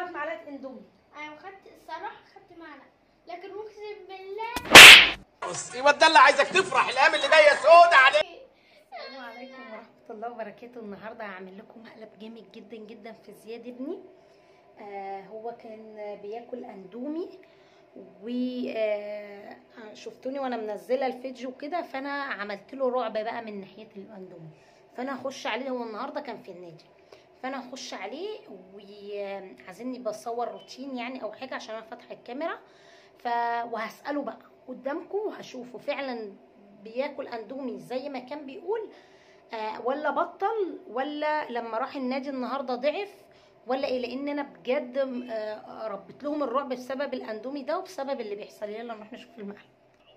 ثلاث معلقات اندومي ايوه خدت الصراحه خدت معلقه لكن اقسم بالله بص يبقى ده اللي عايزك تفرح الايام اللي جايه سودة عليك السلام عليكم ورحمة الله وبركاته النهاردة هعمل لكم مقلب جامد جدا جدا في زياد ابني آه هو كان بياكل اندومي و آه شفتوني وانا منزله الفيديو كده فانا عملت له رعب بقى من ناحيه الاندومي فانا هخش عليه هو النهارده كان في النادي فانا هخش عليه وعايزيني بصور روتين يعني او حاجه عشان انا فاتحه الكاميرا ف وهساله بقى قدامكم وهشوفه فعلا بياكل اندومي زي ما كان بيقول آه ولا بطل ولا لما راح النادي النهارده ضعف ولا ايه لان انا بجد آه ربيت لهم الرعب بسبب الاندومي ده وبسبب اللي بيحصل يلا نروح نشوف المقلب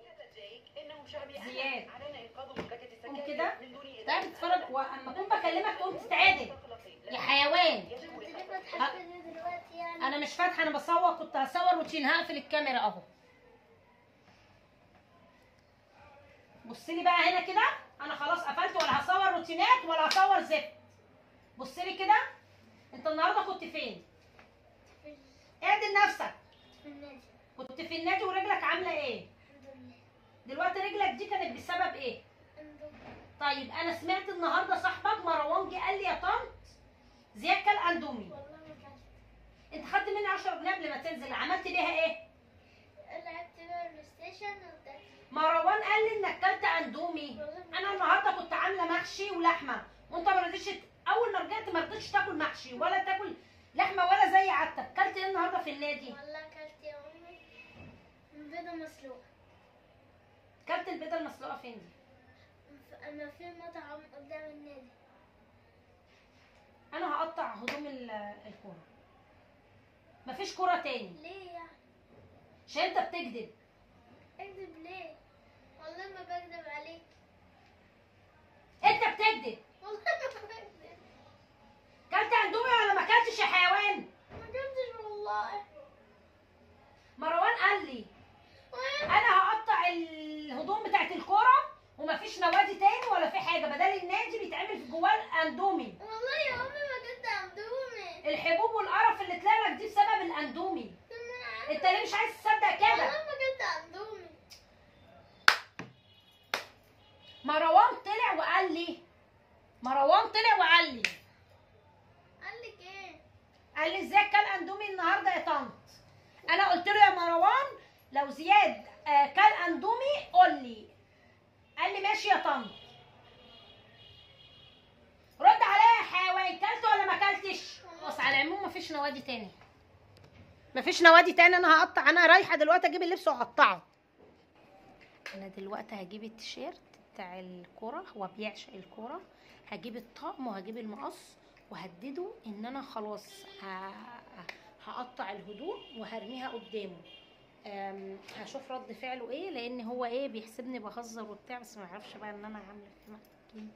زياد قوم كده تعالى تتفرج واما اكون بكلمك تقوم تتعادل يا حيوان انت ليه فاتحه الفيديو دلوقتي يعني انا مش فاتحه انا بصور كنت هصور روتين هقفل الكاميرا اهو بص لي بقى هنا كده انا خلاص قفلت ولا هصور روتينات ولا هصور زفت بص لي كده انت النهارده كنت فين في اعدل نفسك في النادي كنت في النادي ورجلك عامله ايه الحمد لله دلوقتي رجلك دي كانت بسبب ايه اندومي طيب انا سمعت النهارده صاحبك مروان جه قال لي يا طنط زياد كل اندومي والله ما كلت انت خدت مني 10 جنيه قبل ما تنزل عملت بيها ايه لعبت بقى بلاي ستيشن وبتاع. مروان قال لي انك كلت اندومي انا النهارده كنت عامله محشي ولحمه وانت ما رضيتش اول ما رجعت ما رضيتش تاكل محشي ولا تاكل لحمه ولا زي عادتك كلت ايه النهارده في النادي والله كلت يا امي بيضه مسلوقه كلت البيضه المسلوقه فين دي ف- اما في مطعم قدام النادي انا هقطع هدوم ال- الكوره مفيش كوره تاني ليه يعني عشان انت بتكذب اكذب ليه والله ما بكذب عليك انت بتكذب والله ما بكذب كلت اندومي ولا ما كلتش يا حيوان ما كنتش والله مروان قال لي وين انا هقطع الهدوم بتاعت الكوره ومفيش نوادي تاني ولا في حاجه بدل النادي بيتعمل في جواه الاندومي والله يا امي ما كنت اندومي الحبوب والقرف اللي طلع لك دي بسبب الاندومي طب ما انا عارفة. انت ليه مش عايز تصدق والله كده ما كنت اندومي مروان طلع وقال لي مروان طلع وقال لي قال لك ايه قال لي ازاي كل اندومي النهارده يا طنط انا قلت له يا مروان لو زياد آه، كل اندومي قول لي قال لي ماشي يا طنط رد عليا يا حيوان كلت ولا ما كلتش بص على العموم مفيش نوادي تاني مفيش نوادي تاني انا هقطع انا رايحه دلوقتي اجيب اللبس واقطعه انا دلوقتي هجيب التيشيرت بتاع الكوره هو بيعشق الكوره هجيب الطقم وهجيب المقص وهدده ان انا خلاص ه- هقطع الهدوم وهرميها قدامه أم، هشوف رد فعله ايه لان هو ايه بيحسبني بهزر وبتاع بس ما يعرفش بقى ان انا عامله فيه محكين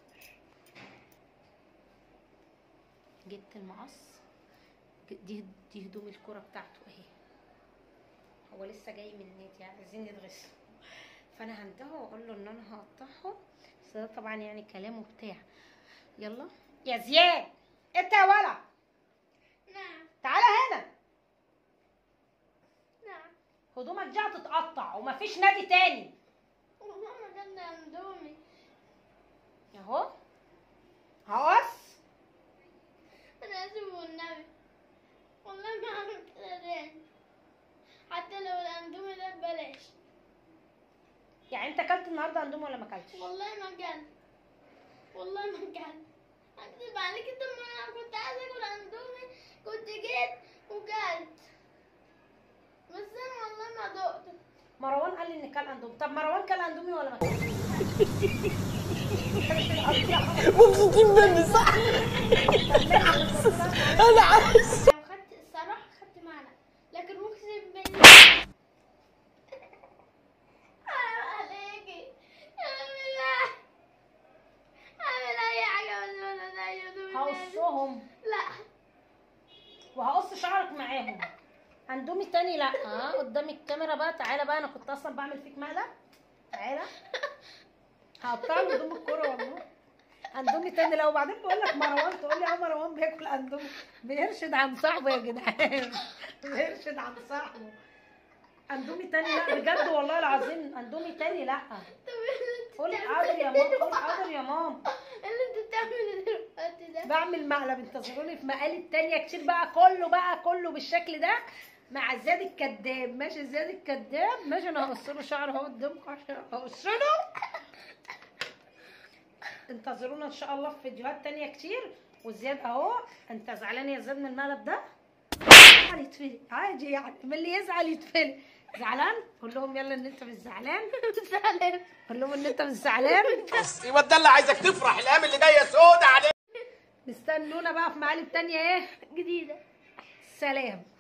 جبت المقص ج- دي دي هدوم الكرة بتاعته اهي هو لسه جاي من النادي يعني عايزين يتغسلوا فانا هنتهى واقول له ان انا هقطعهم بس ده طبعا يعني كلامه بتاع يلا يا زياد انت يا ولد نعم تعالى هنا نعم هدومك دي هتتقطع ومفيش نادي تاني والله ما كنت اندومي اهو هقص انا اسف والنبي والله ما هعمل كده تاني حتى لو الاندومي ده ببلاش يعني انت اكلت النهارده اندومي ولا ما اكلتش والله ما كان والله ما كان اكذب عليك انت ما انا كنت عايزه اكل اندومي كنت جيت وكلت بس انا والله ما دقته مروان قال لي ان كل اندومي طب مروان كل اندومي ولا ما كلش مبسوطين مني صح انا عايز لو خدت الصراحه خدت معلقه لكن اقسم بالله حرام عليكي اعمل اعمل اي حاجه بس ما تضايقوا مني. هقصهم لا وهقص شعرك معاهم اندومي تاني لا اه قدام الكاميرا بقى تعالى بقى انا كنت اصلا بعمل فيك مقلب تعالى هقطع له هدوم الكوره والله اندومي تاني لو بعدين بقول لك مروان تقول لي اه مروان بياكل اندومي بيرشد عن صاحبه يا جدعان بيرشد عن صاحبه اندومي تاني لا بجد والله العظيم اندومي تاني لا طب اللي انت قولي حاضر يا ماما قولي حاضر يا ماما اللي انت بتعمله دلوقتي ده بعمل مقلب انتظروني في مقالب تانية كتير بقى كله بقى كله بالشكل ده مع زياد الكداب ماشي زياد الكداب ماشي انا هقص له شعر اهو قدامكم عشان اقص له انتظرونا ان شاء الله في فيديوهات تانية كتير وزياد اهو انت زعلان يا زياد من المقلب ده يزعل يتفلق عادي يعني من اللي يزعل يتفلق زعلان قول لهم يلا ان انت مش زعلان زعلان قول لهم ان انت مش زعلان بس يبقى ده اللي عايزك تفرح الايام اللي جايه سودة عليك استنونا بقى في مقالب تانية ايه جديدة سلام